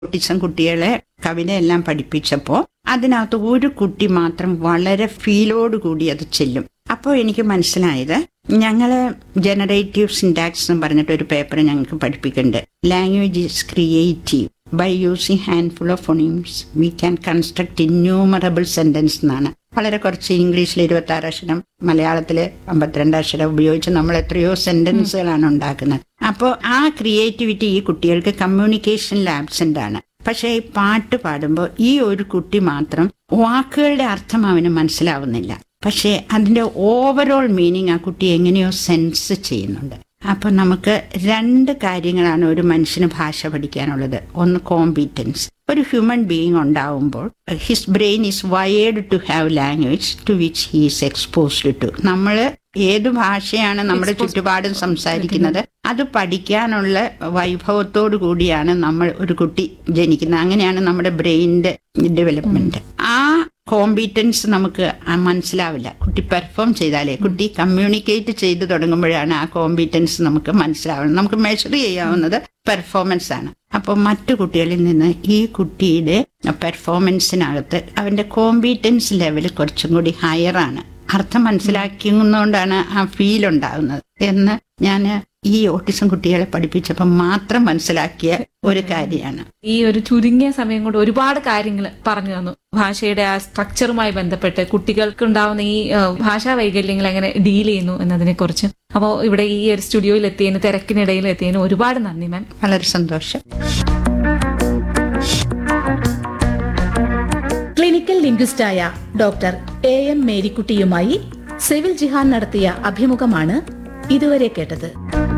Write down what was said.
autism കുട്ടികളെ കവിതയെല്ലാം പഠിപ്പിച്ചപ്പോൾ അതിനകത്ത് ഒരു കുട്ടി മാത്രം വളരെ ഫീലോട് കൂടി അത് ചെല്ലും അപ്പോൾ എനിക്ക് മനസ്സിലായത് ഞങ്ങള് ജനറേറ്റീവ് സിൻടാക്സ് എന്ന് പറഞ്ഞിട്ട് ഒരു പേപ്പർ ഞങ്ങൾക്ക് പഠിപ്പിക്കുന്നുണ്ട് language is creative by using handful of phonemes we can construct innumerable sentence എന്നാണ് വളരെ കുറച്ച് ഇംഗ്ലീഷിൽ ഇരുപത്തി ആറ് അക്ഷരം മലയാളത്തില് അമ്പത്തിരണ്ട് അക്ഷരം ഉപയോഗിച്ച് നമ്മൾ എത്രയോ സെന്റൻസുകളാണ് ഉണ്ടാക്കുന്നത് അപ്പോൾ ആ ക്രിയേറ്റിവിറ്റി ഈ കുട്ടികൾക്ക് കമ്മ്യൂണിക്കേഷനിൽ ആബ്സെന്റ് ആണ് പക്ഷേ ഈ പാട്ട് പാടുമ്പോൾ ഈ ഒരു കുട്ടി മാത്രം വാക്കുകളുടെ അർത്ഥം അവന് മനസ്സിലാവുന്നില്ല പക്ഷേ അതിന്റെ ഓവറോൾ മീനിങ് ആ കുട്ടി എങ്ങനെയോ സെൻസ് ചെയ്യുന്നുണ്ട് അപ്പൊ നമുക്ക് രണ്ട് കാര്യങ്ങളാണ് ഒരു മനുഷ്യന് ഭാഷ പഠിക്കാനുള്ളത് ഒന്ന് കോമ്പീറ്റൻസ് ഒരു ഹ്യൂമൻ ബീയിങ് ഉണ്ടാവുമ്പോൾ his brain is wired to have language to which he's exposed to നമ്മൾ ഏത് ഭാഷയാണ് നമ്മുടെ ചുറ്റുപാടും സംസാരിക്കുന്നത് അത് പഠിക്കാനുള്ള വൈഭവത്തോടു കൂടിയാണ് നമ്മൾ ഒരു കുട്ടി ജനിക്കുന്നത് അങ്ങനെയാണ് നമ്മുടെ ബ്രെയിനിന്റെ ഡെവലപ്മെന്റ് ആ കോമ്പീറ്റൻസ് നമുക്ക് ആ മനസ്സിലാവില്ല കുട്ടി പെർഫോം ചെയ്താലേ കുട്ടി കമ്മ്യൂണിക്കേറ്റ് ചെയ്ത് തുടങ്ങുമ്പോഴാണ് ആ കോമ്പീറ്റൻസ് നമുക്ക് മനസ്സിലാവുന്നത് നമുക്ക് മെഷർ ചെയ്യാവുന്നത് പെർഫോമൻസ് ആണ് അപ്പോൾ മറ്റു കുട്ടികളിൽ നിന്ന് ഈ കുട്ടിയുടെ പെർഫോമൻസിനകത്ത് അവന്റെ കോമ്പീറ്റൻസ് ലെവൽ കുറച്ചും കൂടി ഹയർ ആണ് അർത്ഥം മനസ്സിലാക്കുന്നതുകൊണ്ടാണ് ആ ഫീൽ ഉണ്ടാകുന്നത് എന്ന് ഞാൻ ഈ ഓട്ടിസം കുട്ടികളെ പഠിപ്പിച്ചപ്പോൾ മാത്രം മനസ്സിലാക്കിയ ഒരു കാര്യമാണ് ഈ ഒരു ചുരുങ്ങിയ സമയം കൊണ്ട് ഒരുപാട് കാര്യങ്ങൾ പറഞ്ഞു തന്നു ഭാഷയുടെ ആ സ്ട്രക്ചറുമായി ബന്ധപ്പെട്ട് കുട്ടികൾക്ക് ഉണ്ടാവുന്ന ഈ ആ, ഭാഷാ വൈകല്യങ്ങൾ എങ്ങനെ ഡീൽ ചെയ്യുന്നു എന്നതിനെ കുറിച്ച് അപ്പോൾ ഇവിടെ ഈ ഒരു സ്റ്റുഡിയോയിൽ എത്തിയതിന് തിരക്കിനിടയിൽ എത്തിയതിന് ഒരുപാട് നന്ദി മാം വളരെ സന്തോഷം ക്ലിനിക്കൽ ലിംഗ്വിസ്റ്റായ ഡോക്ടർ എ എം മേരിക്കുട്ടിയുമായി സിവിൽ ജിഹാൻ നടത്തിയ അഭിമുഖമാണ് ഇതുവരെ കേട്ടത്